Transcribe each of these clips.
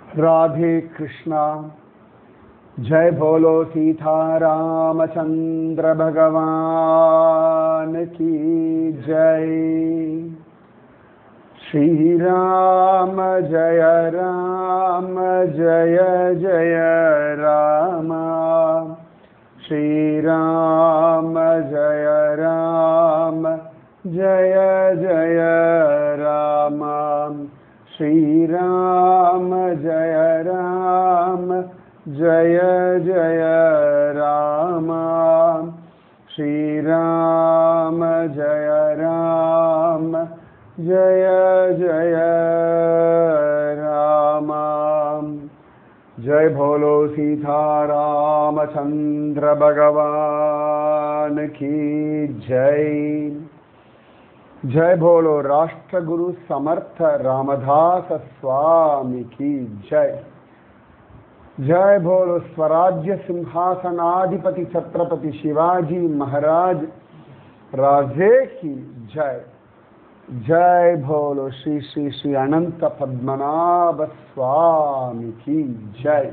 राधे कृष्णा जय बोलो सीता रामचंद्र भगवान की जय श्री राम जय राम जय जय राम श्री राम जय राम जय जय राम श्री राम जय राम जय जय राम श्री राम जय राम जय जय राम जय भोलो सीता रामचंद्र भगवान की जय जय भोलो राष्ट्रगुरु समर्थ रामदास स्वामी की जय जय भोलो स्वराज्य सिंहासनाधिपति छत्रपति शिवाजी महाराज राजे की जय जय भोलो श्री श्री श्री अनंत पद्मनाभ स्वामी की जय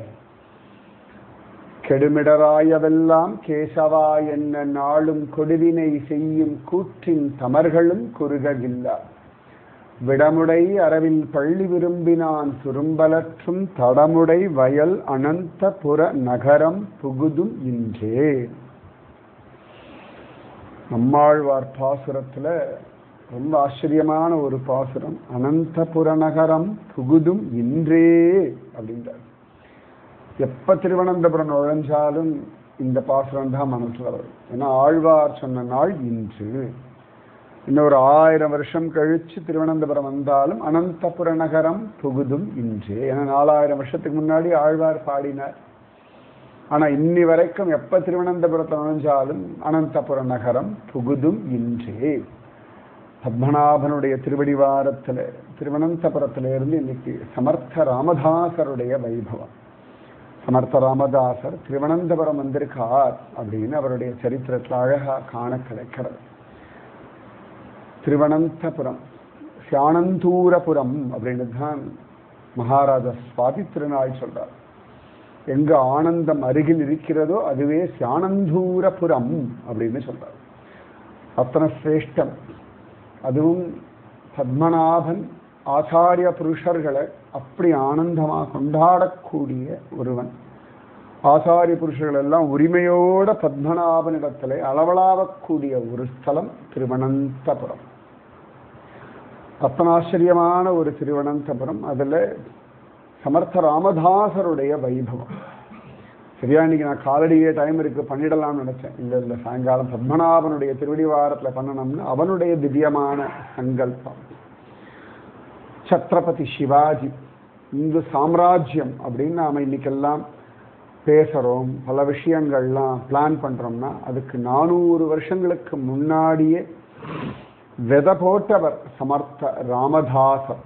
கெடுமிடராயவெல்லாம் கேசவா என்ன நாளும் கொடுவினை செய்யும் கூற்றின் தமர்களும் குறுகவில்லா விடமுடை அரவில் பள்ளி விரும்பினான் சுரும்பலற்றும் தடமுடை வயல் அனந்தபுர நகரம் புகுதும் இன்றே நம்மாழ்வார் பாசுரத்துல ரொம்ப ஆச்சரியமான ஒரு பாசுரம் அனந்தபுர நகரம் புகுதும் இன்றே அப்படின்றார் எப்ப திருவனந்தபுரம் நுழைஞ்சாலும் இந்த பாசுரம் தான் மனசுல வரும் ஏன்னா ஆழ்வார் சொன்ன நாள் இன்று இன்னொரு ஆயிரம் வருஷம் கழிச்சு திருவனந்தபுரம் வந்தாலும் அனந்தபுர நகரம் புகுதும் இன்றே ஏன்னா நாலாயிரம் வருஷத்துக்கு முன்னாடி ஆழ்வார் பாடினார் ஆனா இன்னி வரைக்கும் எப்ப திருவனந்தபுரத்தை நுழைஞ்சாலும் அனந்தபுர நகரம் புகுதும் இன்றே பத்மநாபனுடைய திருவடிவாரத்துல திருவனந்தபுரத்துல இருந்து இன்னைக்கு சமர்த்த ராமதாசருடைய வைபவம் சமர்த்த ராமதாசர் திருவனந்தபுரம் வந்திருக்கார் அப்படின்னு அவருடைய சரித்திரத்தில் அழகா காண கிடைக்கிறது திருவனந்தபுரம் சியானந்தூரபுரம் அப்படின்னு தான் மகாராஜா சுவாதி திருநாள் சொல்றார் எங்க ஆனந்தம் அருகில் இருக்கிறதோ அதுவே சியானந்தூரபுரம் அப்படின்னு சொல்றார் அத்தனை சிரேஷ்டம் அதுவும் பத்மநாபன் ஆச்சாரிய புருஷர்களை அப்படி ஆனந்தமா கொண்டாடக்கூடிய ஒருவன் ஆச்சாரிய புருஷர்கள் எல்லாம் உரிமையோட பத்மநாபனிடத்திலே அளவலாவக்கூடிய ஒரு ஸ்தலம் திருவனந்தபுரம் அத்தனாச்சரியமான ஒரு திருவனந்தபுரம் அதுல சமர்த்த ராமதாசருடைய வைபவம் சரியா இன்னைக்கு நான் காலடியே டைம் இருக்கு பண்ணிடலாம்னு நினைச்சேன் இல்ல இல்ல சாயங்காலம் பத்மநாபனுடைய திருவடிவாரத்துல பண்ணணும்னு அவனுடைய திவ்யமான சங்கல்பம் சத்ரபதி சிவாஜி இந்து சாம்ராஜ்யம் அப்படின்னு நாம இன்னைக்கெல்லாம் பேசுறோம் பல விஷயங்கள்லாம் பிளான் பண்றோம்னா அதுக்கு நானூறு வருஷங்களுக்கு முன்னாடியே வித போட்டவர் சமர்த்த ராமதாசர்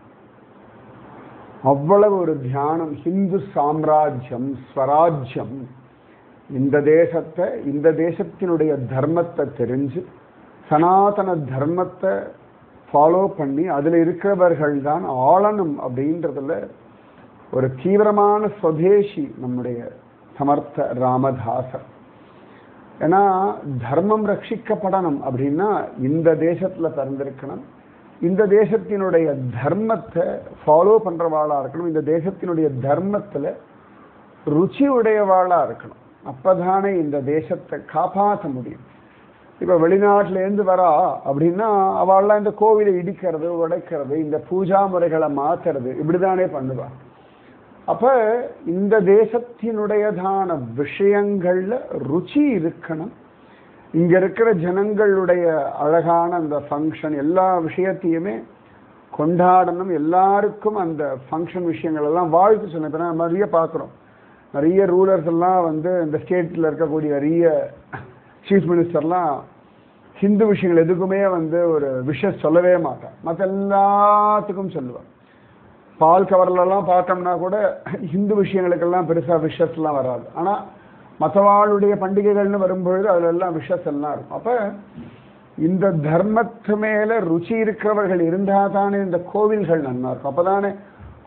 அவ்வளவு ஒரு தியானம் ஹிந்து சாம்ராஜ்யம் ஸ்வராஜ்யம் இந்த தேசத்தை இந்த தேசத்தினுடைய தர்மத்தை தெரிஞ்சு சனாதன தர்மத்தை ஃபாலோ பண்ணி அதில் இருக்கிறவர்கள் தான் ஆளணும் அப்படின்றதுல ஒரு தீவிரமான சுதேசி நம்முடைய சமர்த்த ராமதாசர் ஏன்னா தர்மம் ரட்சிக்கப்படணும் அப்படின்னா இந்த தேசத்துல பிறந்திருக்கணும் இந்த தேசத்தினுடைய தர்மத்தை ஃபாலோ பண்றவாளா இருக்கணும் இந்த தேசத்தினுடைய தர்மத்துல ருச்சி உடையவாளா இருக்கணும் அப்பதானே இந்த தேசத்தை காப்பாற்ற முடியும் இப்ப வெளிநாட்டுல இருந்து வரா அப்படின்னா அவள்லாம் இந்த கோவிலை இடிக்கிறது உடைக்கிறது இந்த பூஜா முறைகளை மாத்துறது இப்படிதானே பண்ணுவா அப்ப இந்த தேசத்தினுடையதான விஷயங்கள்ல ருச்சி இருக்கணும் இங்க இருக்கிற ஜனங்களுடைய அழகான அந்த ஃபங்க்ஷன் எல்லா விஷயத்தையுமே கொண்டாடணும் எல்லாருக்கும் அந்த ஃபங்க்ஷன் விஷயங்கள் எல்லாம் வாழ்த்து சொன்ன இப்ப நம்ம நிறைய பார்க்குறோம் நிறைய ரூலர்ஸ் எல்லாம் வந்து இந்த ஸ்டேட்ல இருக்கக்கூடிய நிறைய சீஃப் மினிஸ்டர்லாம் ஹிந்து விஷயங்கள் எதுக்குமே வந்து ஒரு விஷயம் சொல்லவே மாட்டான் மற்ற எல்லாத்துக்கும் சொல்லுவான் பால் கவர்லெல்லாம் பார்த்தோம்னா கூட ஹிந்து விஷயங்களுக்கெல்லாம் பெருசாக விஷஸ்லாம் வராது ஆனால் மற்றவாளுடைய பண்டிகைகள்னு வரும்பொழுது அதுல எல்லாம் விஷஸ் எல்லாம் இருக்கும் அப்போ இந்த தர்மத்து மேல ருச்சி இருக்கிறவர்கள் இருந்தா தானே இந்த கோவில்கள் நன்னா இருக்கும் அப்பதானே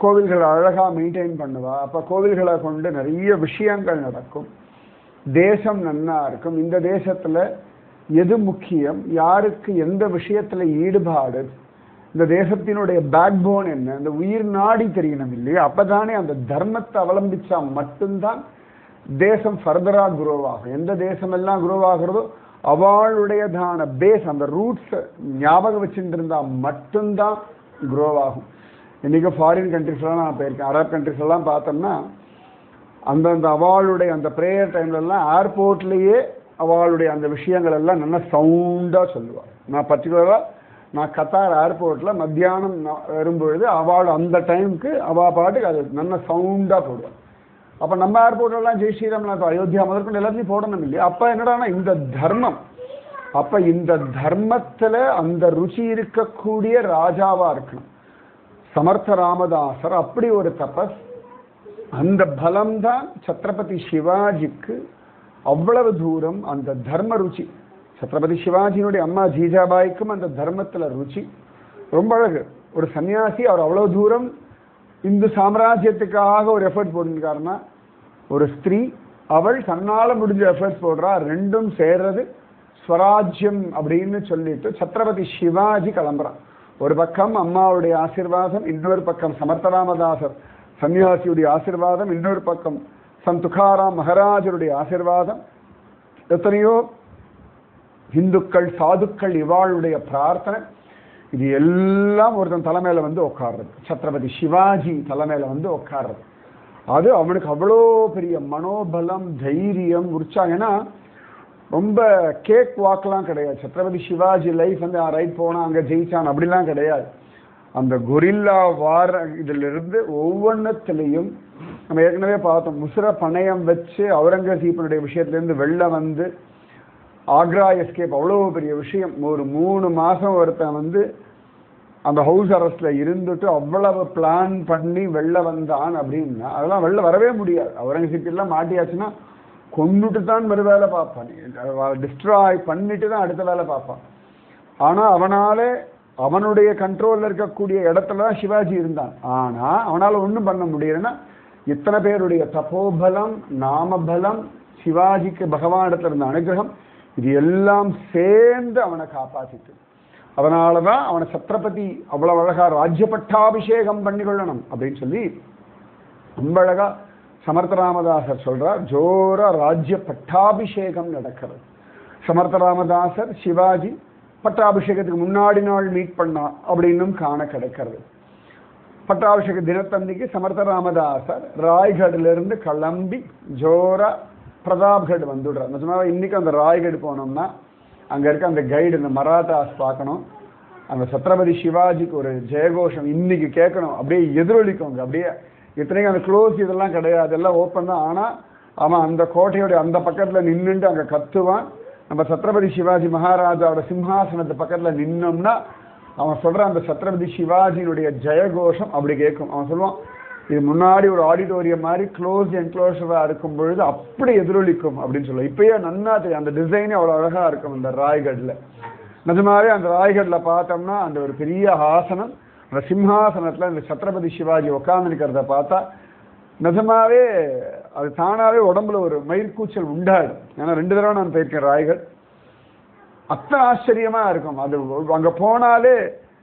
கோவில்களை அழகா மெயின்டைன் பண்ணுவா அப்ப கோவில்களை கொண்டு நிறைய விஷயங்கள் நடக்கும் தேசம் நன்னா இருக்கும் இந்த தேசத்துல எது முக்கியம் யாருக்கு எந்த விஷயத்துல ஈடுபாடு இந்த தேசத்தினுடைய பேக் போன் என்ன இந்த உயிர் நாடி தெரியணும் இல்லையா அப்பதானே அந்த தர்மத்தை அவலம்பிச்சா மட்டும்தான் தேசம் ஃபர்தரா குரோவ் ஆகும் எந்த தேசம் எல்லாம் குரோவ் ஆகுறதோ அவளுடையதான பேஸ் அந்த ரூட்ஸ் ஞாபகம் வச்சுட்டு இருந்தா மட்டும்தான் குரோவ் ஆகும் இன்னைக்கு ஃபாரின் கண்ட்ரிஸ்லாம் நான் போயிருக்கேன் அரப் கண்ட்ரிஸ் எல்லாம் பார்த்தோம்னா அந்தந்த அவளுடைய அந்த ப்ரேயர் டைம்ல எல்லாம் ஏர்போர்ட்லயே அவளுடைய அந்த விஷயங்கள் எல்லாம் நல்லா சவுண்டா சொல்லுவாள் நான் பர்டிகுலரா நான் கத்தார் ஏர்போர்ட்ல மத்தியானம் நான் வரும்பொழுது அவள் அந்த டைமுக்கு அவ பாட்டுக்கு அது நல்ல சவுண்டா போடுவாள் அப்ப நம்ம ஏர்போர்ட்ல எல்லாம் ஜெய் ஸ்ரீராம் அயோத்தியா முதற்கொண்டு எல்லாத்தையும் போடணும் இல்லையா அப்ப என்னடான்னா இந்த தர்மம் அப்ப இந்த தர்மத்துல அந்த ருச்சி இருக்கக்கூடிய ராஜாவா இருக்கணும் சமர்த்த ராமதாசர் அப்படி ஒரு தபஸ் அந்த பலம்தான் சத்ரபதி சிவாஜிக்கு அவ்வளவு தூரம் அந்த தர்ம ருச்சி சத்ரபதி சிவாஜியினுடைய அம்மா ஜீஜாபாய்க்கும் அந்த தர்மத்துல ருச்சி ரொம்ப அழகு ஒரு சன்னியாசி அவர் அவ்வளவு தூரம் இந்து சாம்ராஜ்யத்துக்காக ஒரு எஃபர்ட் போட்டிருக்காருன்னா ஒரு ஸ்திரீ அவள் தன்னால முடிஞ்ச எஃபர்ட் போடுறா ரெண்டும் சேர்றது ஸ்வராஜ்யம் அப்படின்னு சொல்லிட்டு சத்ரபதி சிவாஜி கிளம்புறான் ஒரு பக்கம் அம்மாவுடைய ஆசிர்வாதம் இன்னொரு பக்கம் சமர்த்தராமதாசர் சன்னியாசியுடைய ஆசிர்வாதம் இன்னொரு பக்கம் சந்த் துகாராம் மகாராஜருடைய ஆசிர்வாதம் எத்தனையோ இந்துக்கள் சாதுக்கள் இவாளுடைய பிரார்த்தனை இது எல்லாம் ஒருத்தன் தலைமையில வந்து உட்கார்றது சத்ரபதி சிவாஜி தலைமையில வந்து உட்கார்றது அது அவனுக்கு அவ்வளோ பெரிய மனோபலம் தைரியம் உற்சாகம் ஏன்னா ரொம்ப கேக் வாக்லாம் கிடையாது சத்ரபதி சிவாஜி லைஃப் வந்து ரைட் போனா அங்க ஜெயிச்சான் அப்படிலாம் கிடையாது அந்த கொரில்லா வார இதுல இருந்து ஒவ்வொன்றத்திலையும் நம்ம ஏற்கனவே பார்த்தோம் முசுர பணயம் வச்சு அவுரங்கசீப்பனுடைய விஷயத்துல இருந்து வெளில வந்து ஆக்ரா எஸ்கேப் அவ்வளோ பெரிய விஷயம் ஒரு மூணு மாசம் ஒருத்தன் வந்து அந்த ஹவுஸ் அரெஸ்ட்ல இருந்துட்டு அவ்வளவு பிளான் பண்ணி வெளில வந்தான் அப்படின்னா அதெல்லாம் வெளில வரவே முடியாது அவுரங்கசீப் எல்லாம் மாட்டியாச்சுன்னா கொண்டுட்டு தான் மறு வேலை பார்ப்பான் டிஸ்ட்ராய் பண்ணிட்டு தான் அடுத்த வேலை பார்ப்பான் ஆனா அவனாலே அவனுடைய கண்ட்ரோல்ல இருக்கக்கூடிய இடத்துல தான் சிவாஜி இருந்தான் ஆனா அவனால ஒண்ணும் பண்ண முடியலன்னா இத்தனை பேருடைய தபோபலம் நாமபலம் சிவாஜிக்கு பகவானிடத்துல இருந்த அனுகிரகம் இது எல்லாம் சேர்ந்து அவனை காப்பாத்திட்டு அதனாலதான் அவனை சத்ரபதி அவ்வளவு அழகா ராஜ்ய பட்டாபிஷேகம் பண்ணி கொள்ளணும் அப்படின்னு சொல்லி ரொம்ப அழகா சமர்த்த ராமதாசர் சொல்றார் ஜோர ராஜ்ய பட்டாபிஷேகம் நடக்கிறது சமர்த்த ராமதாசர் சிவாஜி பட்டாபிஷேகத்துக்கு முன்னாடி நாள் மீட் பண்ணா அப்படின்னும் காண கிடைக்கிறது பட்டாபிஷேக தினத்தன்னைக்கு சமர்த்த ராமதாசர் ராய்கட்ல இருந்து கிளம்பி ஜோரா பிரதாப்கட் வந்துடுறார் நிஜமாவே இன்னைக்கு அந்த ராய்கட் போனோம்னா அங்க இருக்க அந்த கைடு இந்த மராத்தாஸ் பார்க்கணும் அந்த சத்ரபதி சிவாஜிக்கு ஒரு ஜெயகோஷம் இன்னைக்கு கேட்கணும் அப்படியே எதிரொலிக்கும் அப்படியே இத்தனைக்கும் அந்த க்ளோஸ் இதெல்லாம் கிடையாது எல்லாம் ஓப்பன் தான் ஆனா அவன் அந்த கோட்டையோட அந்த பக்கத்துல நின்னுட்டு அங்க கத்துவான் நம்ம சத்ரபதி சிவாஜி மகாராஜாவோட சிம்ஹாசனத்து பக்கத்துல நின்னோம்னா அவன் சொல்ற அந்த சத்ரபதி சிவாஜியினுடைய ஜெயகோஷம் அப்படி கேட்கும் அவன் சொல்லுவான் இது முன்னாடி ஒரு ஆடிட்டோரியம் மாதிரி க்ளோஸ் என்க்ளோஷரா இருக்கும் பொழுது அப்படி எதிரொலிக்கும் அப்படின்னு சொல்லுவோம் இப்பயே நன்னா தெரியும் அந்த டிசைனே அவ்வளவு அழகா இருக்கும் இந்த ராய்கட்ல நிஜமாவே அந்த ராய்கட்ல பார்த்தோம்னா அந்த ஒரு பெரிய ஆசனம் அந்த சிம்ஹாசனத்துல இந்த சத்ரபதி சிவாஜி உட்கார்ந்துருக்கிறத பார்த்தா நிஜமாவே அது தானாவே உடம்புல ஒரு மயிர்கூச்சல் உண்டாடும் ஏன்னா ரெண்டு தடவை நான் போயிருக்கேன் ராய்கட் அத்தனை ஆச்சரியமா இருக்கும் அது அங்க போனாலே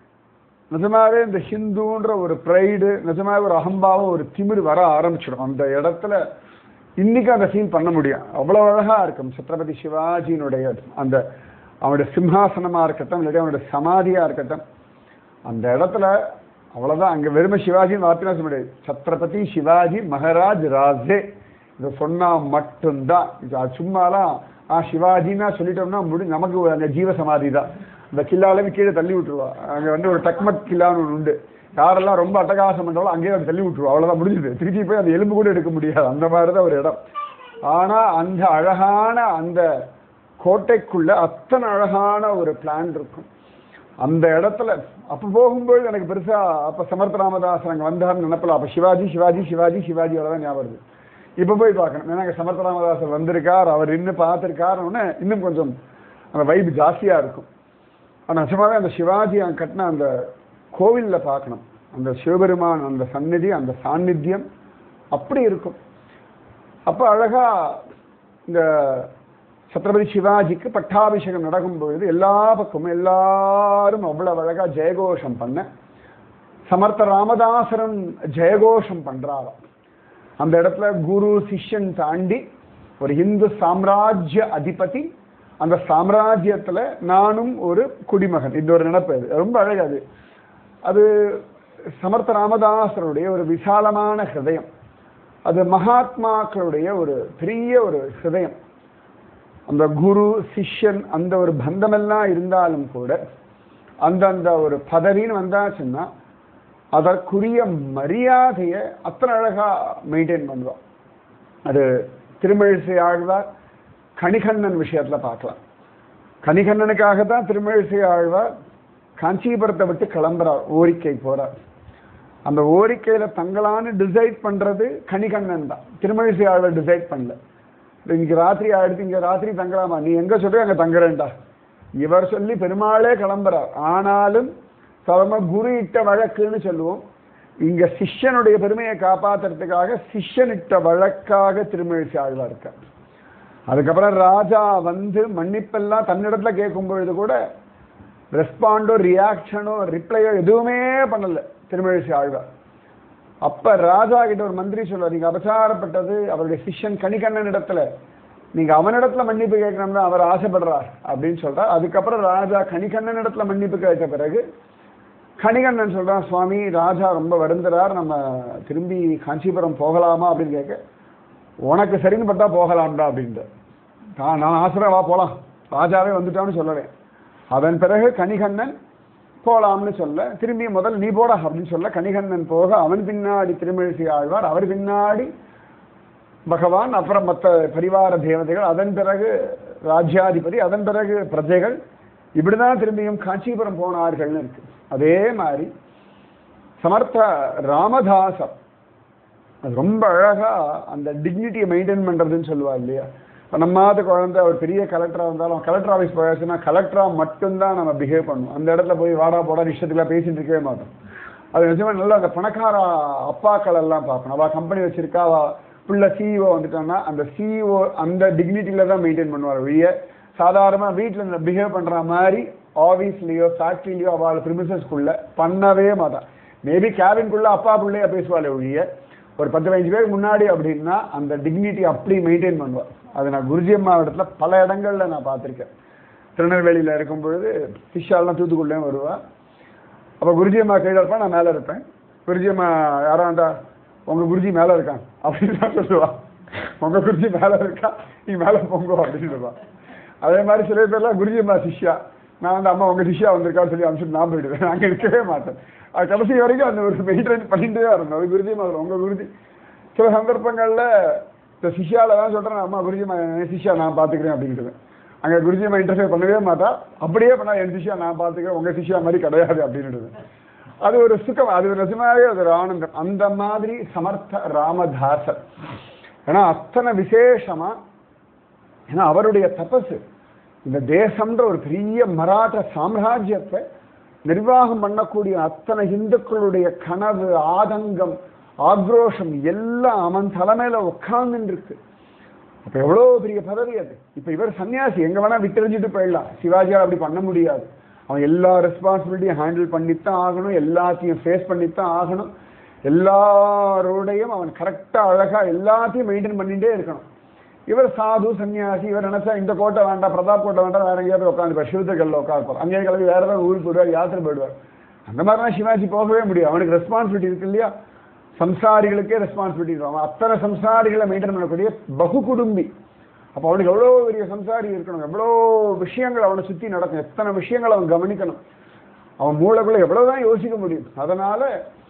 நிஜமாவே இந்த ஹிந்துன்ற ஒரு ப்ரைடு நிஜமாவே ஒரு அகம்பாவம் ஒரு திமிர் வர ஆரம்பிச்சிடும் அந்த இடத்துல இன்னைக்கு அந்த ஃபீல் பண்ண முடியும் அவ்வளவு அழகா இருக்கும் சத்ரபதி சிவாஜியினுடைய அந்த அவனுடைய சிம்ஹாசனமா இருக்கட்டும் இல்லாட்டி அவனுடைய சமாதியா இருக்கட்டும் அந்த இடத்துல அவ்வளவுதான் அங்க வெறுமை சிவாஜின்னு வார்த்தையா சொல்ல முடியாது சத்ரபதி சிவாஜி மகாராஜ் ராஜே இதை சொன்னா மட்டும்தான் இது அது சும்மாலாம் ஆ சிவாஜின்னா சொல்லிட்டோம்னா முடி நமக்கு அந்த ஜீவ சமாதி தான் இந்த கில்லாலேருந்து கீழே தள்ளி விட்டுருவா அங்கே வந்து ஒரு டக்மட் கில்லான்னு ஒன்று உண்டு யாரெல்லாம் ரொம்ப அட்டகாசம் பண்ணுறாலும் அங்கேயே அதை தள்ளி விட்டுருவா அவ்வளோதான் முடிஞ்சுது திருப்பி போய் அந்த எலும்பு கூட எடுக்க முடியாது அந்த மாதிரி தான் ஒரு இடம் ஆனால் அந்த அழகான அந்த கோட்டைக்குள்ள அத்தனை அழகான ஒரு பிளான் இருக்கும் அந்த இடத்துல அப்ப போகும்போது எனக்கு பெருசா அப்ப சமர்த்த ராமதாஸ் அங்க வந்தார்னு நினைப்பல அப்ப சிவாஜி சிவாஜி சிவாஜி சிவாஜி தான் ஞாபகம் வருது இப்ப போய் பார்க்கணும் ஏன்னா அங்க சமர்த்த ராமதாசர் வந்திருக்கார் அவர் இன்னும் பார்த்திருக்காருன்னு இன்னும் கொஞ்சம் அந்த வைப் ஜாஸ்தியா இருக்கும் ஆனா நிஜமாவே அந்த சிவாஜி அங்க கட்டின அந்த கோவில்ல பார்க்கணும் அந்த சிவபெருமான் அந்த சந்நிதி அந்த சாநித்தியம் அப்படி இருக்கும் அப்போ அழகா இந்த சத்ரபதி சிவாஜிக்கு பட்டாபிஷேகம் நடக்கும் பொழுது எல்லா பக்கமும் எல்லாரும் அவ்வளவு அழகா ஜெயகோஷம் பண்ண சமர்த்த ராமதாசரன் ஜெயகோஷம் பண்றாராம் அந்த இடத்துல குரு சிஷ்யன் தாண்டி ஒரு இந்து சாம்ராஜ்ய அதிபதி அந்த சாம்ராஜ்யத்துல நானும் ஒரு குடிமகன் இந்த ஒரு நினைப்பு அது ரொம்ப அழகு அது அது சமர்த்த ராமதாசருடைய ஒரு விசாலமான ஹிருதயம் அது மகாத்மாக்களுடைய ஒரு பெரிய ஒரு ஹிருதயம் அந்த குரு சிஷ்யன் அந்த ஒரு பந்தமெல்லாம் இருந்தாலும் கூட அந்தந்த ஒரு பதவின்னு வந்தாச்சுன்னா அதற்குரிய மரியாதையை அத்தனை அழகா மெயின்டைன் பண்ணுவான் அது திருமழிசை ஆழ்வார் கணிகண்ணன் விஷயத்துல பார்க்கலாம் கணிகண்ணனுக்காக தான் திருமழிசை ஆழ்வார் காஞ்சிபுரத்தை விட்டு கிளம்புறார் ஓரிக்கை போறார் அந்த ஓரிக்கையில தங்களான்னு டிசைட் பண்றது கணிகண்ணன் தான் திருமழிசை ஆழ்வார் டிசைட் பண்ணல இன்னைக்கு ராத்திரி ஆயிடுத்து இங்க ராத்திரி தங்கலாமா நீ எங்க சொல்றியோ அங்க தங்குறேன்டா இவர் சொல்லி பெருமாளே கிளம்புறார் ஆனாலும் சாதாரண குரு இட்ட வழக்குன்னு சொல்லுவோம் இங்க சிஷ்யனுடைய பெருமையை காப்பாத்துறதுக்காக சிஷ்யன் இட்ட வழக்காக திருமழிசை ஆழ்வார் இருக்கார் அதுக்கப்புறம் ராஜா வந்து மன்னிப்பெல்லாம் தன்னிடத்துல கேட்கும் பொழுது கூட ரெஸ்பாண்டோ ரியாக்ஷனோ ரிப்ளையோ எதுவுமே பண்ணல திருமழிசை ஆழ்வார் அப்ப ராஜா கிட்ட ஒரு மந்திரி சொல்றார் நீங்க அபசாரப்பட்டது அவருடைய சிஷ்யன் கணிகண்ணன் இடத்துல நீங்க அவனிடத்துல மன்னிப்பு கேட்கணும்னு அவர் ஆசைப்படுறார் அப்படின்னு சொல்றார் அதுக்கப்புறம் ராஜா கணிகண்ணன் இடத்துல மன்னிப்பு கேட்ட பிறகு கணிகண்ணன் சொல்றான் சுவாமி ராஜா ரொம்ப வருந்துறார் நம்ம திரும்பி காஞ்சிபுரம் போகலாமா அப்படின்னு கேட்க உனக்கு சரின்னு பட்டா போகலாம்டா அப்படின்ட்டு நான் நான் ஆசிரியர் வா போலாம் ராஜாவே வந்துட்டான்னு சொல்லலேன் அதன் பிறகு கணிகண்ணன் போலாம்னு சொல்ல திரும்பி முதல் நீ போடா அப்படின்னு சொல்ல கணிகண்ணன் போக அவன் பின்னாடி திருமிழிசை ஆழ்வார் அவர் பின்னாடி பகவான் அப்புறம் மற்ற பரிவார தேவதைகள் அதன் பிறகு ராஜ்யாதிபதி அதன் பிறகு பிரஜைகள் இப்படிதான் திரும்பியும் காஞ்சிபுரம் போனார்கள்னு இருக்கு அதே மாதிரி சமர்த்த ராமதாசர் அது ரொம்ப அழகா அந்த டிக்னிட்டியை மெயின்டைன் பண்றதுன்னு சொல்லுவா இல்லையா இப்போ நம்மாத குழந்தை ஒரு பெரிய கலெக்டராக இருந்தாலும் கலெக்டர் ஆஃபீஸ் போயாச்சுன்னா கலெக்டராக மட்டும்தான் நம்ம பிஹேவ் பண்ணுவோம் அந்த இடத்துல போய் வாடா போடா இஷ்டத்துக்குலாம் பேசிட்டு இருக்கவே மாட்டோம் அது நிஜமா நல்லா அந்த பணக்கார அப்பாக்கள் எல்லாம் பார்க்கணும் அவள் கம்பெனி வச்சிருக்கா அவள் பிள்ளை சிஇஓ வந்துட்டான்னா அந்த சிஇஓ அந்த டிக்னிட்டியில தான் மெயின்டைன் பண்ணுவார் ஒழிய சாதாரணமாக வீட்டில் பிஹேவ் பண்ணுற மாதிரி ஆஃபீஸ்லேயோ ஃபேக்ட்ரிலையோ அவள் ப்ரிமிசஸ்க்குள்ள பண்ணவே மாட்டான் மேபி கேபின்குள்ளே அப்பா பிள்ளையா பேசுவாளே ஒழிய ஒரு பத்து பதினஞ்சு பேருக்கு முன்னாடி அப்படின்னா அந்த டிக்னிட்டி அப்படி மெயின்டைன் பண்ணுவாள் அது நான் குருஜி அம்மா இடத்துல பல இடங்கள்ல நான் பார்த்துருக்கேன் திருநெல்வேலியில் இருக்கும் பொழுது ஃபிஷ்ஷாலாம் தூத்துக்குள்ளேயும் வருவா அப்போ குருஜி அம்மா கீழே இருப்பேன் நான் மேலே இருப்பேன் குருஜி அம்மா யாரா இருந்தா உங்க குருஜி மேலே இருக்கான் அப்படின்னு தான் சொல்லுவா உங்க குருஜி மேலே இருக்கா நீ மேலே பொங்கோ அப்படின்னு சொல்லுவா அதே மாதிரி சில பேர்லாம் குருஜி அம்மா சிஷ்யா நான் வந்து அம்மா உங்க சிஷ்யா வந்திருக்கான்னு சொல்லி அனுப்பிச்சுட்டு நான் போயிடுவேன் அங்கே இருக்கவே மாட்டேன் அது கடைசி வரைக்கும் அந்த ஒரு மெயின்டைன் பண்ணிட்டே இருந்தோம் அது குருஜி மாதிரி உங்க குருஜி சில சந்தர்ப்பங்கள்ல இந்த சிஷ்யால தான் சொல்றேன் அம்மா குருஜிமா என் சிஷ்யா நான் பார்த்துக்கிறேன் அப்படின்ட்டு அங்க குருஜிமா இன்டர்ஃபியர் பண்ணவே மாட்டா அப்படியே பண்ணா என் சிஷ்யா நான் பார்த்துக்கிறேன் உங்க சிஷ்யா மாதிரி கிடையாது அப்படின்ட்டு அது ஒரு சுகம் அது ஒரு நிஜமாவே அது ஒரு ஆனந்தம் அந்த மாதிரி சமர்த்த ராமதாசர் ஏன்னா அத்தனை விசேஷமா ஏன்னா அவருடைய தபசு இந்த தேசம்ன்ற ஒரு பெரிய மராಠ சாம்ராஜ்யத்தை நிர்வாகம் பண்ணக்கூடிய அத்தனை இந்துக்களுடைய கனவு ஆதங்கம் ஆக்ரோஷம் எல்லாம் அவன் தலைமையில உட்கார்ந்துட்டு இருக்கு அப்ப எவ்வளவு பெரிய பதவி அது இப்ப இவர் சன்னியாசி எங்க வேணா விட்டெறிஞ்சிட்டு போயிடலாம் சிவாஜியால் அப்படி பண்ண முடியாது அவன் எல்லா ரெஸ்பான்சிபிலிட்டியும் ஹேண்டில் பண்ணித்தான் ஆகணும் எல்லாத்தையும் ஃபேஸ் பண்ணித்தான் ஆகணும் எல்லாரோடையும் அவன் கரெக்டா அழகா எல்லாத்தையும் மெயின்டைன் பண்ணிட்டே இருக்கணும் இவர் சாது சன்னியாசி இவர் நினைச்சா இந்த கோட்டை வேண்டாம் பிரதாப் கோட்டை வேண்டாம் வேற எங்கேயாவது உட்காந்துப்பார் சிவத்துக்கல்ல உட்காந்துப்பார் அங்கேயே கிளம்பி வேற ஏதாவது ஊருக்கு போயிடுவார் யாத்திரை போயிடுவார் அந்த மாதிரிலாம் சிவாஜி போகவே முடியும் அவனுக்கு ரெஸ்பான்சிபிலிட்டி இருக்கு இல்லையா சம்சாரிகளுக்கே ரெஸ்பான்சிபிலிட்டி இருக்கும் அவன் அத்தனை சம்சாரிகளை மெயின்டைன் பண்ணக்கூடிய பகு குடும்பி அப்போ அவனுக்கு எவ்வளோ பெரிய சம்சாரி இருக்கணும் எவ்வளோ விஷயங்கள் அவனை சுற்றி நடக்கும் எத்தனை விஷயங்கள் அவன் கவனிக்கணும் அவன் மூளைக்குள்ள எவ்வளவுதான் யோசிக்க முடியும் அதனால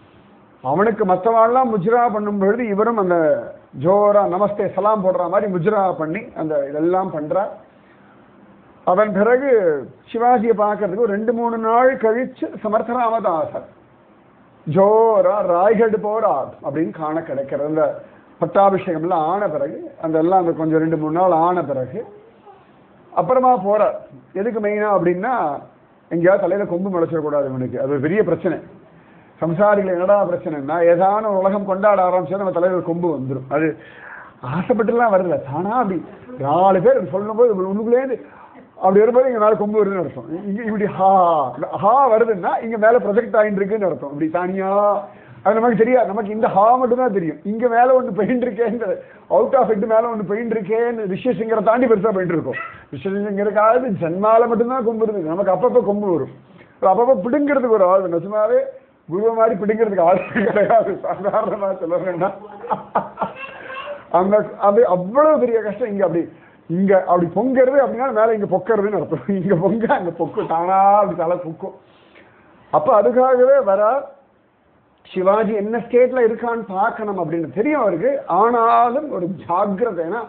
அவனுக்கு மற்றவாள்லாம் முஜ்ரா பண்ணும் பொழுது இவரும் அந்த ஜோரா நமஸ்தே சலாம் போடுற மாதிரி முஜ்ரா பண்ணி அந்த இதெல்லாம் பண்றார் அதன் பிறகு சிவாஜியை பார்க்கறதுக்கு ஒரு ரெண்டு மூணு நாள் கழிச்சு சமர்த்த ராமதாசர் ஜோரா ராய்கட் போறார் அப்படின்னு காண கிடைக்கிறது அந்த பட்டாபிஷேகம் எல்லாம் ஆன பிறகு அந்த எல்லாம் அந்த கொஞ்சம் ரெண்டு மூணு நாள் ஆன பிறகு அப்புறமா போறார் எதுக்கு மெயினா அப்படின்னா எங்கேயாவது தலையில கொம்பு முளைச்சிடக்கூடாது இவனுக்கு அது ஒரு பெரிய பிரச்சனை சம்சாரிகள் என்னடா பிரச்சனைனா ஏதான ஒரு உலகம் கொண்டாட ஆரம்பிச்சா நம்ம தலைவர் கொம்பு வந்துடும் அது ஆசைப்பட்டுலாம் வரல தானா அப்படி நாலு பேர் இப்படி சொல்லும்போது உங்களுக்குள்ளேருந்து அப்படி வரும்போது இங்க மேல கொம்பு வருதுன்னு அர்த்தம் இங்க இப்படி ஹா ஹா வருதுன்னா இங்க மேல ப்ரொஜெக்ட் ஆகிட்டு இருக்குன்னு அர்த்தம் இப்படி தனியா அது நமக்கு தெரியாது நமக்கு இந்த ஹா மட்டும் தான் தெரியும் இங்க மேல ஒண்ணு பெயிண்ட் இருக்கேன்னு அவுட் ஆஃப் ஹெட் மேல ஒண்ணு பெயிண்ட் இருக்கேன்னு ரிஷியசிங்கரை தாண்டி பெருசா பெயிண்ட் இருக்கும் ரிஷியசிங்கருக்காவது ஜன்மால மட்டும்தான் கொம்பு இருக்கு நமக்கு அப்பப்போ கொம்பு வரும் அப்பப்போ பிடுங்கிறதுக்கு ஒரு ஆள் நிஜமாவே குருவ மாதிரி பிடிக்கிறதுக்கு ஆள் கிடையாது சாதாரணமா சொல்ல வேண்டாம் அந்த அது அவ்வளவு பெரிய கஷ்டம் இங்க அப்படி இங்க அப்படி பொங்கிறது அப்படின்னா மேல இங்க பொக்கறதுன்னு அர்த்தம் இங்க பொங்க அங்க பொக்கும் தானா அப்படி தலை பொக்கும் அப்ப அதுக்காகவே வர சிவாஜி என்ன ஸ்டேட்ல இருக்கான்னு பார்க்கணும் அப்படின்னு தெரியும் அவருக்கு ஆனாலும் ஒரு ஜாக்கிரதை ஏன்னா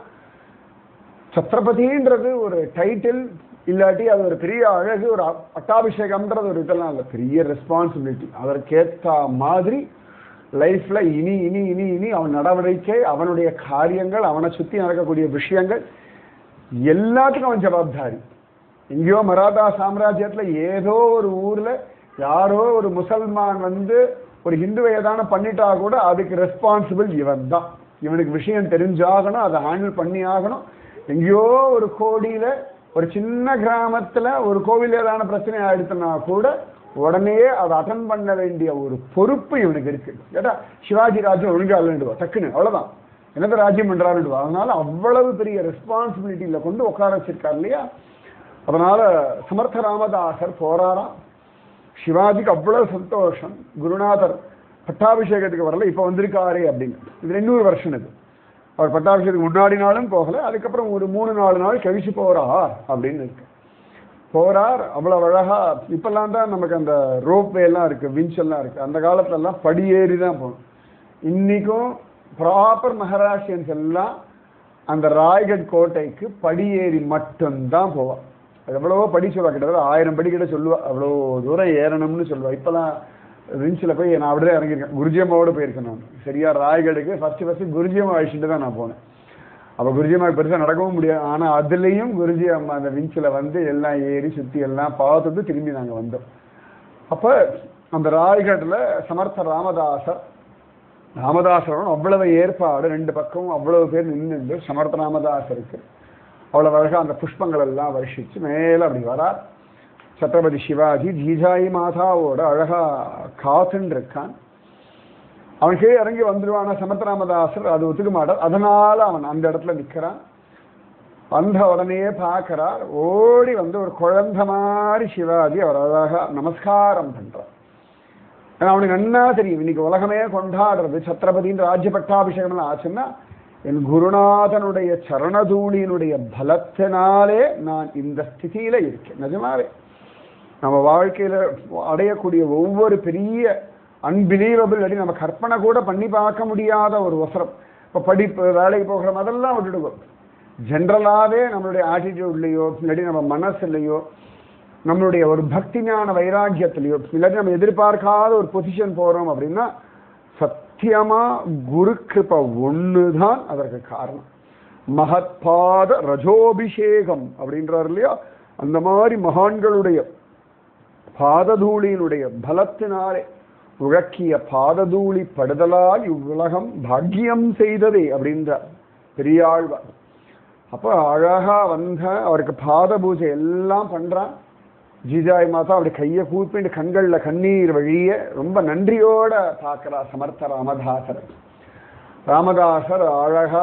சத்ரபதின்றது ஒரு டைட்டில் இல்லாட்டி அது ஒரு பெரிய அழகு ஒரு அ- பட்டாபிஷேகம்ன்றது ஒரு இதெல்லாம் இல்லை பெரிய ரெஸ்பான்சிபிலிட்டி அதற்கேத்த மாதிரி லைஃப்ல இனி இனி இனி இனி அவன் நடவடிக்கை அவனுடைய காரியங்கள் அவனை சுத்தி நடக்கக்கூடிய விஷயங்கள் எல்லாத்துக்கும் அவன் ஜவாப்தாரி எங்கேயோ மராதா சாம்ராஜ்யத்துல ஏதோ ஒரு ஊர்ல யாரோ ஒரு முசல்மான் வந்து ஒரு ஹிந்துவை ஏதான பண்ணிட்டா கூட அதுக்கு ரெஸ்பான்சிபிள் இவன் தான் இவனுக்கு விஷயம் தெரிஞ்சாகணும் அதை ஹேண்டில் பண்ணி ஆகணும் எங்கேயோ ஒரு கோடியில ஒரு சின்ன கிராமத்துல ஒரு கோவில் ஏதான பிரச்சனை ஆயிடுச்சுன்னா கூட உடனே அதை அட்டன் பண்ண வேண்டிய ஒரு பொறுப்பு இவனுக்கு இருக்கு கேட்டா சிவாஜி ராஜ்யம் ஒழுங்கா இல்லைண்டுவா டக்குன்னு அவ்வளவுதான் என்னது ராஜ்யம் பண்றாருண்டுவா அதனால அவ்வளவு பெரிய ரெஸ்பான்சிபிலிட்டியில கொண்டு உட்கார வச்சிருக்காரு இல்லையா அதனால சமர்த்த ராமதாசர் போறாராம் சிவாஜிக்கு அவ்வளவு சந்தோஷம் குருநாதர் பட்டாபிஷேகத்துக்கு வரல இப்ப வந்திருக்காரே அப்படின்னு இதுல இன்னொரு வருஷம் இது அவர் பட்டாபிஷேகத்துக்கு முன்னாடி நாளும் போகல அதுக்கப்புறம் ஒரு மூணு நாலு நாள் கழிச்சு போறார் அப்படின்னு இருக்கு போறார் அவ்வளவு அழகா இப்பெல்லாம் தான் நமக்கு அந்த ரோப்வே எல்லாம் இருக்கு விஞ்ச் எல்லாம் இருக்கு அந்த காலத்துல எல்லாம் படியேறி தான் போகணும் இன்னைக்கும் ப்ராப்பர் மகாராஷ்டிரியன்ஸ் எல்லாம் அந்த ராய்கட் கோட்டைக்கு படியேறி மட்டும்தான் போவான் அது எவ்வளவோ படி சொல்லுவா கிட்டத்தட்ட ஆயிரம் படி கிட்ட சொல்லுவா அவ்வளோ தூரம் ஏறணும்னு சொல்லுவா இப்பெல்லாம் விஞ்சில் போய் நான் அப்படியே இறங்கியிருக்கேன் குருஜியம்மாவோட போயிருக்கேன் நான் சரியா ராய்கடுக்கு ஃபர்ஸ்ட் ஃபர்ஸ்ட் குருஜியம்மா அழிச்சுட்டு தான் நான் போனேன் அப்போ குருஜியம்மா பெருசாக நடக்கவும் முடியாது ஆனால் அதுலேயும் குருஜி அம்மா அந்த விஞ்சில் வந்து எல்லாம் ஏறி சுற்றி எல்லாம் பார்த்துட்டு திரும்பி நாங்கள் வந்தோம் அப்போ அந்த ராய்கட்டில் சமர்த்த ராமதாசர் ராமதாசரும் அவ்வளவு ஏற்பாடு ரெண்டு பக்கமும் அவ்வளவு பேர் நின்று சமர்த்த ராமதாசருக்கு அவ்வளவு அழகா அந்த புஷ்பங்கள் எல்லாம் வருஷிச்சு மேல அப்படி வரார் சத்ரபதி சிவாஜி ஜீஜாயி மாதாவோட அழகா காத்துன்னு இருக்கான் அவன் கீழே இறங்கி வந்துடுவான சமர்த்த ராமதாசர் அது ஒத்துக்க மாட்டார் அதனால அவன் அந்த இடத்துல நிக்கிறான் வந்த உடனே பார்க்கறார் ஓடி வந்து ஒரு குழந்தை மாதிரி சிவாஜி அவர் அழகா நமஸ்காரம் பண்றார் ஏன்னா அவனுக்கு நன்னா தெரியும் இன்னைக்கு உலகமே கொண்டாடுறது சத்ரபதியின் ராஜ்ய பட்டாபிஷேகம் ஆச்சுன்னா என் குருநாதனுடைய சரணதூளியினுடைய பலத்தினாலே நான் இந்த ஸ்திதியில இருக்கேன் நிஜமாவே நம்ம வாழ்க்கையில அடையக்கூடிய ஒவ்வொரு பெரிய அன்பிலீவபிள் அடி நம்ம கற்பனை கூட பண்ணி பார்க்க முடியாத ஒரு அவசரம் இப்போ படிப்பு வேலைக்கு போகிறோம் அதெல்லாம் விட்டுடுவோம் ஜென்ரலாகவே நம்மளுடைய ஆட்டிடியூட்லேயோ இல்லாட்டி நம்ம மனசுலையோ நம்மளுடைய ஒரு பக்தி ஞான வைராக்கியத்திலையோ இல்லாட்டி நம்ம எதிர்பார்க்காத ஒரு பொசிஷன் போறோம் அப்படின்னா சத்தியமா குரு கிருப ஒண்ணுதான் அதற்கு காரணம் மகத்பாத ரஜோபிஷேகம் அப்படின்றார் இல்லையா அந்த மாதிரி மகான்களுடைய பாததூளியினுடைய பலத்தினாலே உழக்கிய பாததூளி படுதலால் இவ்வுலகம் பாக்கியம் செய்ததே அப்படின்ற பெரியாழ்வார் அப்போ அழகா வந்த அவருக்கு பாத பூஜை எல்லாம் பண்றான் ஜிஜாய் மாதா அப்படி கையை கூப்பிட்டு கண்கள்ல கண்ணீர் வழிய ரொம்ப நன்றியோட பார்க்கிறா சமர்த்த ராமதாசர் ராமதாசர் அழகா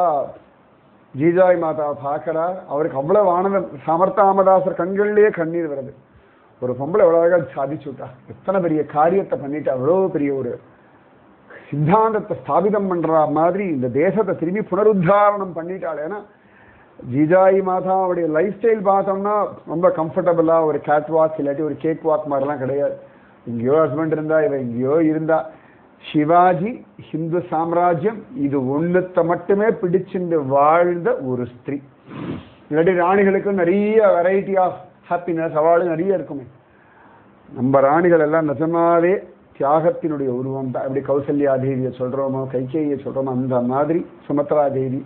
ஜீஜாய் மாதாவை பார்க்கிறார் அவருக்கு அவ்வளவு ஆனந்தம் சமர்த்த ராமதாசர் கண்கள்லயே கண்ணீர் வருது ஒரு பொம்பளை எவ்வளவு அழகா சாதிச்சு விட்டா எத்தனை பெரிய காரியத்தை பண்ணிட்டு அவ்வளோ பெரிய ஒரு சித்தாந்தத்தை ஸ்தாபிதம் பண்ற மாதிரி இந்த தேசத்தை திரும்பி புனருத்தாரணம் பண்ணிட்டாள் ஏன்னா ஜிஜாயி மாதாவுடைய லைஃப் ஸ்டைல் பார்த்தோம்னா ரொம்ப கம்ஃபர்டபுளா ஒரு கேட் வாக் இல்லாட்டி ஒரு கேக் வாக் மாதிரிலாம் கிடையாது எங்கேயோ ஹஸ்பண்ட் இருந்தா இவ எங்கேயோ இருந்தா சிவாஜி ஹிந்து சாம்ராஜ்யம் இது ஒண்ணுத்த மட்டுமே பிடிச்சிட்டு வாழ்ந்த ஒரு ஸ்திரீ இல்லாட்டி ராணிகளுக்கு நிறைய வெரைட்டி ஆஃப் ஹாப்பினஸ் அவார்டு நிறைய இருக்குமே நம்ம ராணிகள் எல்லாம் நிஜமாவே தியாகத்தினுடைய உருவம் தான் எப்படி கௌசல்யா தேவியை சொல்றோமோ கைகேயை சொல்றோமோ அந்த மாதிரி சுமத்ரா தேவி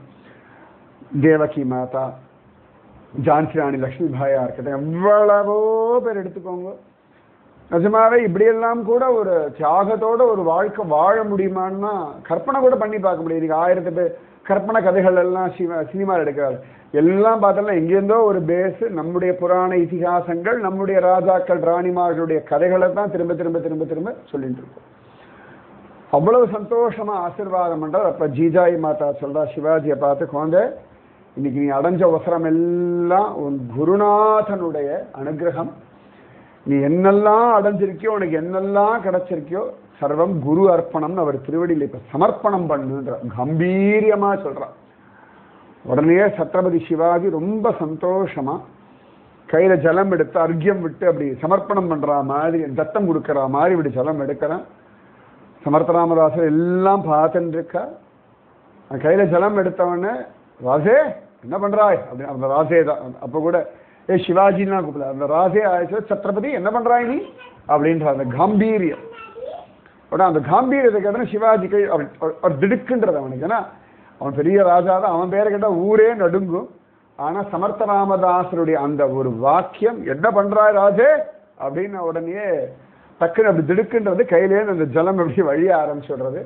தேவகி மாதா ஜான்சி ராணி லக்ஷ்மி பாயா இருக்கட்டும் எவ்வளவோ பேர் எடுத்துக்கோங்க நிஜமாவே இப்படியெல்லாம் கூட ஒரு தியாகத்தோட ஒரு வாழ்க்கை வாழ முடியுமான்னா கற்பனை கூட பண்ணி பார்க்க முடியும் இன்னைக்கு ஆயிரத்து பேர் கற்பனை கதைகள் எல்லாம் சிவ சினிமா எடுக்கிறாரு எல்லாம் பார்த்தோம்னா எங்கேருந்தோ ஒரு பேஸ் நம்முடைய புராண இதிகாசங்கள் நம்முடைய ராஜாக்கள் ராணிமார்களுடைய கதைகளை தான் திரும்ப திரும்ப திரும்ப திரும்ப சொல்லிட்டு இருக்கோம் அவ்வளவு சந்தோஷமா ஆசீர்வாதம் பண்றார் அப்ப ஜீஜாயி மாதா சொல்றா சிவாஜியை பார்த்து குழந்தை இன்னைக்கு நீ அடைஞ்ச அவசரம் எல்லாம் உன் குருநாதனுடைய அனுகிரகம் நீ என்னெல்லாம் அடைஞ்சிருக்கியோ உனக்கு என்னெல்லாம் கிடைச்சிருக்கியோ சர்வம் குரு அர்ப்பணம்னு அவர் திருவடியில் இப்ப சமர்ப்பணம் பண்ணுன்ற கம்பீரியமா சொல்றான் உடனே சத்ரபதி சிவாஜி ரொம்ப சந்தோஷமா கையில ஜலம் எடுத்து அர்க்கியம் விட்டு அப்படி சமர்ப்பணம் பண்ற மாதிரி தத்தம் கொடுக்கற மாதிரி இப்படி ஜலம் எடுக்கிறான் சமர்த்தராமதாசர் எல்லாம் பார்த்துட்டு இருக்கா அவன் கையில ஜலம் எடுத்தவொடனே ராசே என்ன பண்றாய் அப்படி அந்த ராசே தான் அப்ப கூட ஏ சிவாஜின்னு கூப்பிடல அந்த ராசே ஆயிடுச்சு சத்ரபதி என்ன பண்றாய் நீ அப்படின்ற அந்த காம்பீரியம் உடனே அந்த காம்பீரியத்தை கேட்டா சிவாஜி கை அவர் அவர் திடுக்குன்றது அவனுக்கு ஏன்னா அவன் பெரிய ராஜா தான் அவன் பேரை கேட்டா ஊரே நடுங்கும் ஆனா சமர்த்த ராமதாசருடைய அந்த ஒரு வாக்கியம் என்ன பண்றாய் ராஜே அப்படின்னு உடனே டக்குன்னு அப்படி திடுக்குன்றது கையிலேயே அந்த ஜலம் எப்படி வழிய ஆரம்பிச்சுடுறது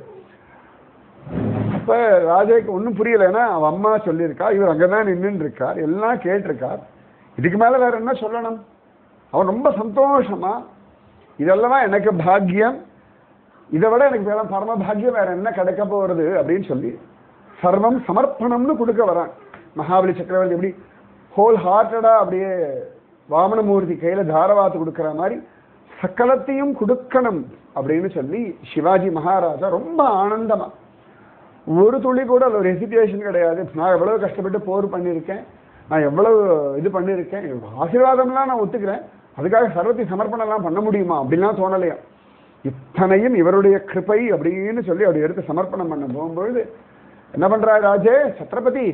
அப்ப ராஜாக்கு ஒன்றும் புரியல ஏன்னா அவன் அம்மா சொல்லியிருக்கா இவர் அங்கதான் நின்றுட்டு இருக்கார் எல்லாம் கேட்டிருக்கார் இதுக்கு மேல வேற என்ன சொல்லணும் அவன் ரொம்ப சந்தோஷமா இதெல்லாம் எனக்கு பாக்கியம் இதை விட எனக்கு வேற பரம பாக்கியம் வேற என்ன கிடைக்க போறது அப்படின்னு சொல்லி சர்வம் சமர்ப்பணம்னு கொடுக்க வரான் மகாபலி சக்கரவர்த்தி எப்படி ஹோல் ஹார்ட்டடா அப்படியே வாமனமூர்த்தி கையில தாரவாத்து கொடுக்கிற மாதிரி சகலத்தையும் கொடுக்கணும் அப்படின்னு சொல்லி சிவாஜி மகாராஜா ரொம்ப ஆனந்தமா ஒரு துளி கூட அதுல ஒரு ஹெசிடேஷன் கிடையாது நான் எவ்வளவு கஷ்டப்பட்டு போர் பண்ணியிருக்கேன் நான் எவ்வளவு இது பண்ணியிருக்கேன் ஆசீர்வாதம்லாம் நான் ஒத்துக்கிறேன் அதுக்காக சர்வத்தை சமர்ப்பணம்லாம் பண்ண முடியுமா அப்படிலாம் தோணலையா இத்தனையும் இவருடைய கிருபை அப்படின்னு சொல்லி அப்படி எடுத்து சமர்ப்பணம் பண்ண போகும்பொழுது என்ன பண்றாரு ராஜே சத்ரபதி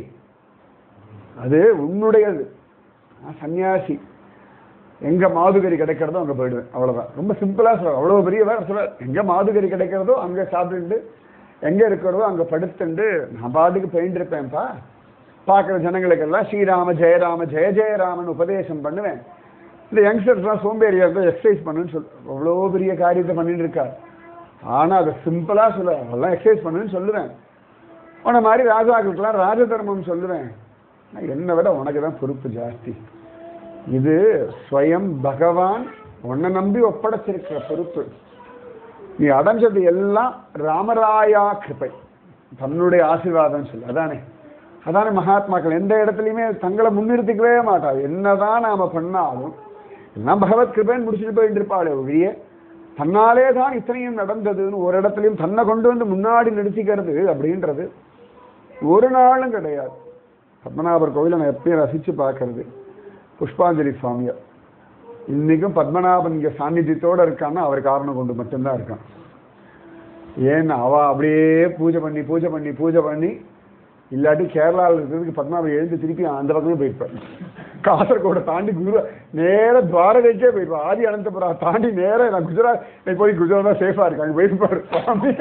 அது உன்னுடையது நான் சன்னியாசி எங்க மாதுகரி கிடைக்கிறதோ அங்க போயிடுவேன் அவ்வளவுதான் ரொம்ப சிம்பிளா சொல்ற அவ்வளவு பெரிய வேற சொல்ல எங்க மாதுகரி கிடைக்கிறதோ அங்க சாப்பிட்டுட்டு எங்க இருக்கிறதோ அங்க படுத்துண்டு நான் பாட்டுக்கு போயிட்டு இருப்பேன்ப்பா பார்க்குற ஜனங்களுக்கெல்லாம் ஸ்ரீராம ஜெயராம ஜெய ஜெயராமன் உபதேசம் பண்ணுவேன் இந்த யங்ஸ்டர்ஸ்லாம் சோம்பேறியா இருந்தால் எக்ஸசைஸ் பண்ணுன்னு சொல் அவ்வளோ பெரிய காரியத்தை பண்ணிட்டு இருக்கார் ஆனால் அதை சிம்பிளாக சொல்ல அதெல்லாம் எக்ஸசைஸ் பண்ணுன்னு சொல்லுவேன் உன மாதிரி ராஜாக்களுக்கெல்லாம் ராஜ தர்மம் சொல்லுவேன் நான் என்னை விட உனக்கு தான் பொறுப்பு ஜாஸ்தி இது ஸ்வயம் பகவான் உன்னை நம்பி ஒப்படைச்சிருக்கிற பொறுப்பு நீ அடைஞ்சது எல்லாம் ராமராயா கிருபை தன்னுடைய ஆசீர்வாதம் சொல்லு அதானே அதானே மகாத்மாக்கள் எந்த இடத்துலையுமே தங்களை முன்னிறுத்திக்கவே மாட்டாது என்னதான் நாம பண்ணாலும் எல்லாம் பகவத் கிருபைன்னு முடிச்சுட்டு போயிட்டு இருப்பாளே ஒழிய தன்னாலே தான் இத்தனையும் நடந்ததுன்னு ஒரு இடத்துலையும் தன்னை கொண்டு வந்து முன்னாடி நிறுத்திக்கிறது அப்படின்றது ஒரு நாளும் கிடையாது பத்மநாபர் கோவிலை நான் எப்பயும் ரசிச்சு பார்க்கறது புஷ்பாஞ்சலி சுவாமியார் இன்னைக்கும் பத்மநாபன் இங்க சாநித்தியத்தோட இருக்கான்னா அவர் காரணம் கொண்டு மட்டும்தான் இருக்கான் ஏன்னா அவ அப்படியே பூஜை பண்ணி பூஜை பண்ணி பூஜை பண்ணி இல்லாட்டி கேரளாவில் இருக்கிறதுக்கு பத்மநாபன் எழுந்து திருப்பி அந்த பக்கமே போயிருப்பார் காசர்கோடை தாண்டி குரு நேர துவாரகைக்கே போயிருப்பார் ஆதி அனந்தபுரா தாண்டி நேர நான் குஜராத் நீ போய் குஜராத் சேஃபா இருக்கு அங்க போயிருப்பார் சுவாமி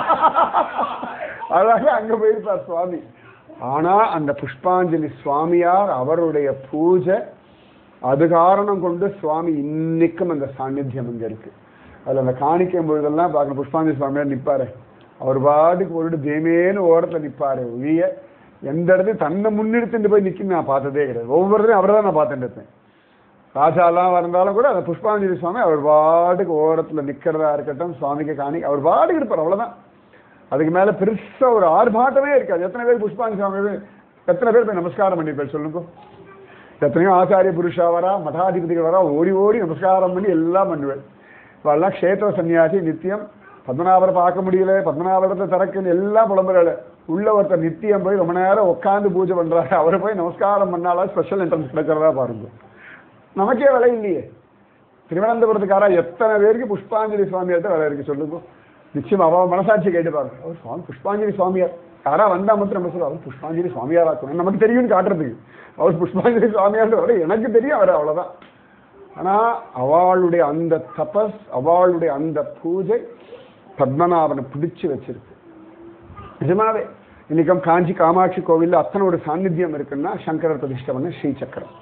அழகா அங்க போயிருப்பார் சுவாமி ஆனா அந்த புஷ்பாஞ்சலி சுவாமியார் அவருடைய பூஜை அது காரணம் கொண்டு சுவாமி இன்னைக்கும் அந்த சாநித்தியம் அங்க இருக்கு அதுல அந்த காணிக்கும் பொழுதெல்லாம் பார்க்கணும் புஷ்பாஞ்சலி சுவாமியார் நிப்பாரு அவர் பாட்டுக்கு ஒரு தேமேன்னு ஓரத்துல நிப்பாரு ஒழிய எந்த இடத்தையும் தன்னை முன்னிறுத்திட்டு போய் நிற்கும் நான் பார்த்ததே கிடையாது ஒவ்வொருத்தரையும் அவரை தான் நான் பார்த்துட்டு இருப்பேன் ராஜாலாம் இருந்தாலும் கூட அந்த புஷ்பாஞ்சலி சுவாமி அவர் பாட்டுக்கு ஓரத்துல நிக்கிறதா இருக்கட்டும் சுவாமிக்கு காணி அவர் பாட்டுக்கு இருப்பார் அவ்வளவுதான் அதுக்கு மேல பெருசா ஒரு ஆர்ப்பாட்டமே இருக்காது எத்தனை பேர் புஷ்பாஞ்சலி சுவாமி எத்தனை பேர் போய் நமஸ்காரம் பண்ணிருப்பார் சொல்லுங்க எத்தனையோ ஆச்சாரிய புருஷா வரா மடாதிபதிகள் வரா ஓடி ஓடி நமஸ்காரம் பண்ணி எல்லாம் பண்ணுவேன் இப்பெல்லாம் க்ஷேத்திர சன்னியாசி நித்தியம் பத்மநாபரை பார்க்க முடியல பத்மநாபரத்தை திறக்குன்னு எல்லாம் புலம்புறாள் உள்ள ஒருத்தர் நித்தியம் போய் ரொம்ப நேரம் உட்காந்து பூஜை பண்றாரு அவரை போய் நமஸ்காரம் பண்ணாலும் ஸ்பெஷல் என்ட்ரன்ஸ் கிடைக்கிறதா பாருங்க நமக்கே விலை இல்லையே திருவனந்தபுரத்துக்காரா எத்தனை பேருக்கு புஷ்பாஞ்சலி சுவாமியார்ட்ட வேலை இருக்கு சொல்லுங்க நிச்சயம் அவ மனசாட்சி கேட்டு பாருங்க அவர் சுவாமி புஷ்பாஞ்சலி சுவாமியார் யாரா வந்தா மட்டும் நம்ம சொல்லுவோம் அவர் புஷ்பாஞ்சலி சுவாமியாரா இருக்கணும் நமக்கு தெரியும்னு காட்டுறதுக்கு அவர் புஷ்பாஞ்சலி சுவாமியார் வர எனக்கு தெரியும் அவர் அவ்வளவுதான் ஆனா அவளுடைய அந்த தபஸ் அவளுடைய அந்த பூஜை பத்மநாபனை பிடிச்சு வச்சிருக்கு நிஜமாவே இன்னைக்கும் காஞ்சி காமாட்சி கோவில்ல அத்தனை ஒரு சாநித்தியம் இருக்குன்னா சங்கரர் பிரதிஷ்டை பண்ண ஸ்ரீ சக்கரம்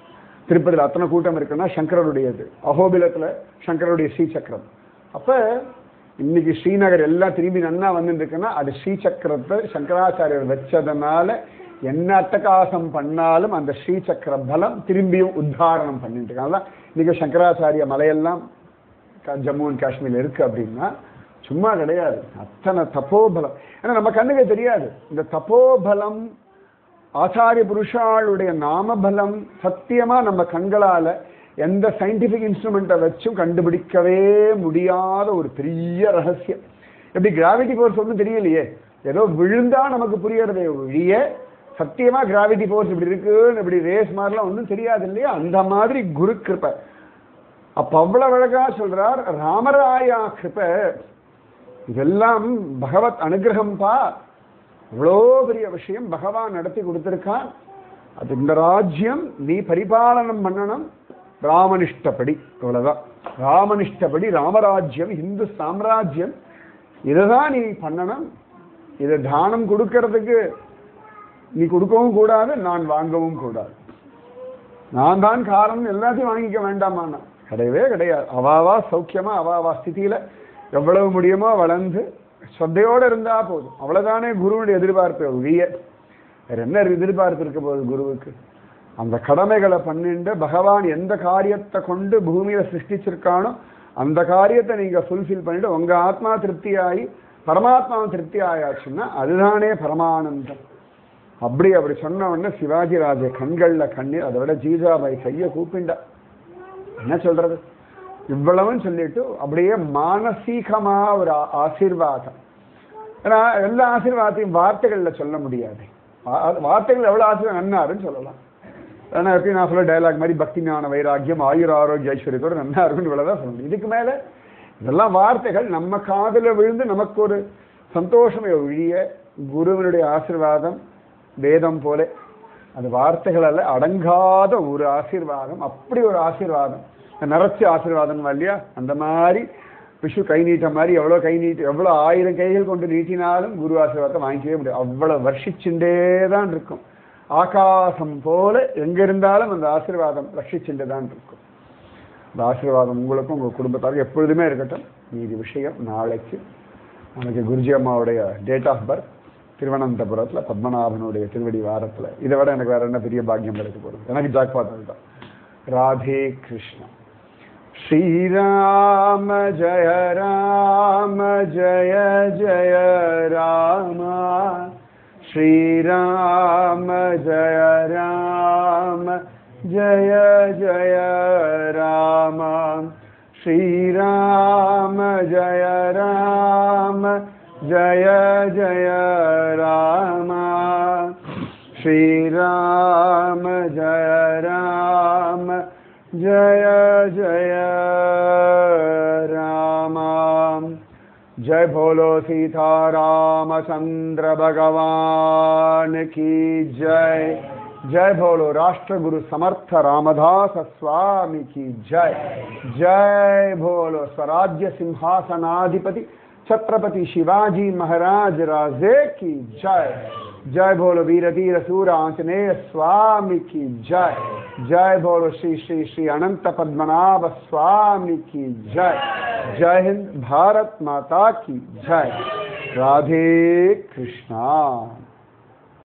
திருப்பதியில் அத்தனை கூட்டம் இருக்குன்னா சங்கரருடையது அகோபிலத்துல சங்கரருடைய ஸ்ரீசக்கரம் அப்ப இன்னைக்கு ஸ்ரீநகர் எல்லாம் திரும்பி நன்னா வந்துட்டு இருக்குன்னா அது ஸ்ரீசக்கரத்தை சங்கராச்சாரியர் வச்சதுனால என்ன அட்டகாசம் பண்ணாலும் அந்த ஸ்ரீசக்கர பலம் திரும்பியும் உத்தாரணம் பண்ணிட்டு இருக்காங்க இன்னைக்கு சங்கராச்சாரிய மலையெல்லாம் க- ஜம்மு அண்ட் காஷ்மீர்ல இருக்கு அப்படின்னா சும்மா கிடையாது அத்தனை தப்போபலம் ஏன்னா நம்ம கண்ணுக்கு தெரியாது இந்த தப்போபலம் ஆச்சாரிய புருஷாளுடைய நாமபலம் சத்தியமா நம்ம கண்களால எந்த சயின்டிபிக் இன்ஸ்ட்ருமெண்ட்டை வச்சும் கண்டுபிடிக்கவே முடியாத ஒரு பெரிய ரகசியம் எப்படி கிராவிட்டி ஃபோர்ஸ் ஒன்றும் தெரியலையே ஏதோ விழுந்தா நமக்கு புரியறதே ஒழிய சத்தியமா கிராவிட்டி ஃபோர்ஸ் இப்படி இருக்குன்னு இப்படி ரேஸ் மாதிரிலாம் ஒன்றும் தெரியாது இல்லையா அந்த மாதிரி குரு கிருபை அப்ப அவ்வளவு அழகா சொல்றார் ராமராயா கிருபை இதெல்லாம் பகவத் அனுகிரகம்பா இவ்வளோ பெரிய விஷயம் பகவான் நடத்தி கொடுத்திருக்கான் அது இந்த ராஜ்யம் நீ பரிபாலனம் பண்ணணும் ராமனிஷ்டப்படி இவ்வளவுதான் ராமனிஷ்டப்படி ராமராஜ்யம் இந்து சாம்ராஜ்யம் இதுதான் நீ பண்ணணும் இதை தானம் கொடுக்கறதுக்கு நீ கொடுக்கவும் கூடாது நான் வாங்கவும் கூடாது நான் தான் காரணம் எல்லாத்தையும் வாங்கிக்க வேண்டாமா நான் கிடையவே கிடையாது அவாவா சௌக்கியமா அவாவா ஸ்திதியில எவ்வளவு முடியுமோ வளர்ந்து ஸ்ரத்தையோட இருந்தா போதும் அவ்வளவுதானே குருவுடைய எதிர்பார்ப்பு ஒழிய வேற என்ன எதிர்பார்ப்பு இருக்க போகுது குருவுக்கு அந்த கடமைகளை பண்ணிட்டு பகவான் எந்த காரியத்தை கொண்டு பூமியில சிருஷ்டிச்சிருக்கானோ அந்த காரியத்தை நீங்க ஃபுல்ஃபில் பண்ணிட்டு உங்க ஆத்மா திருப்தியாகி பரமாத்மாவும் திருப்தி ஆயாச்சுன்னா அதுதானே பரமானந்தம் அப்படி அப்படி சொன்ன உடனே சிவாஜி ராஜே கண்கள்ல கண்ணீர் அதை விட ஜீஜாபாய் கைய கூப்பிண்டா என்ன சொல்றது இவ்வளவும் சொல்லிட்டு அப்படியே மானசீகமா ஒரு ஆ- ஆசீர்வாதம் ஏன்னா எல்லா ஆசீர்வாதத்தையும் வார்த்தைகள்ல சொல்ல முடியாது வா- வார்த்தைகள் எவ்வளவு ஆசீர்வாதம் நன்னாருன்னு சொல்லலாம் ஏன்னா எப்படி நான் சொல்ல டயலாக் மாதிரி பக்தி ஞான வைராக்கியம் ஆயுர் ஆரோக்கிய ஐஸ்வர்யத்தோட நன்னா இருக்குன்னு இவ்வளவுதான் சொல்ல முடியும் இதுக்கு மேல இதெல்லாம் வார்த்தைகள் நம்ம காதுல விழுந்து நமக்கு ஒரு சந்தோஷமே ஒழிய குருவினுடைய ஆசீர்வாதம் வேதம் போல அது வார்த்தைகள் அல்ல அடங்காத ஒரு ஆசீர்வாதம் அப்படி ஒரு ஆசீர்வாதம் நிறைச்ச ஆசீர்வாதம் இல்லையா அந்த மாதிரி விஷு கை நீட்ட மாதிரி எவ்வளோ கை நீட்டு எவ்வளோ ஆயிரம் கைகள் கொண்டு நீட்டினாலும் குரு ஆசீர்வாதத்தை வாங்கிக்கவே முடியாது அவ்வளோ வர்ஷிச்சுட்டே தான் இருக்கும் ஆகாசம் போல எங்க இருந்தாலும் அந்த ஆசீர்வாதம் ரட்சிச்சுட்டு தான் இருக்கும் அந்த ஆசீர்வாதம் உங்களுக்கும் உங்கள் குடும்பத்தாருக்கும் எப்பொழுதுமே இருக்கட்டும் மீதி விஷயம் நாளைக்கு நாளைக்கு குருஜி அம்மாவுடைய டேட் ஆஃப் பர்த் திருவனந்தபுரத்தில் பத்மநாபனுடைய திருவடி வாரத்தில் இதை விட எனக்கு வேற என்ன பெரிய பாக்கியம் கிடைக்க போகுது எனக்கு ஜாக்பாத் தான் ராதே கிருஷ்ணா श्रीराम जय राम जय जय राम श्रीराम जय राम जय जय राम श्रीराम जय राम जय जय राम श्रीराम जय राम जय जय राम जय भोलो सीता रामचंद्र भगवान की जय जय भोलो राष्ट्र गुरु समर्थ रामदास स्वामी की जय जय भोलो स्वराज्य सिंहासनाधिपति छत्रपति शिवाजी महाराज राजे की जय जय बोलो वीर धीर सूर आंजनेय स्वामी की जय जय बोलो श्री श्री श्री अनंत पद्मनाभ स्वामी की जय जय हिंद भारत माता की जय राधे कृष्णा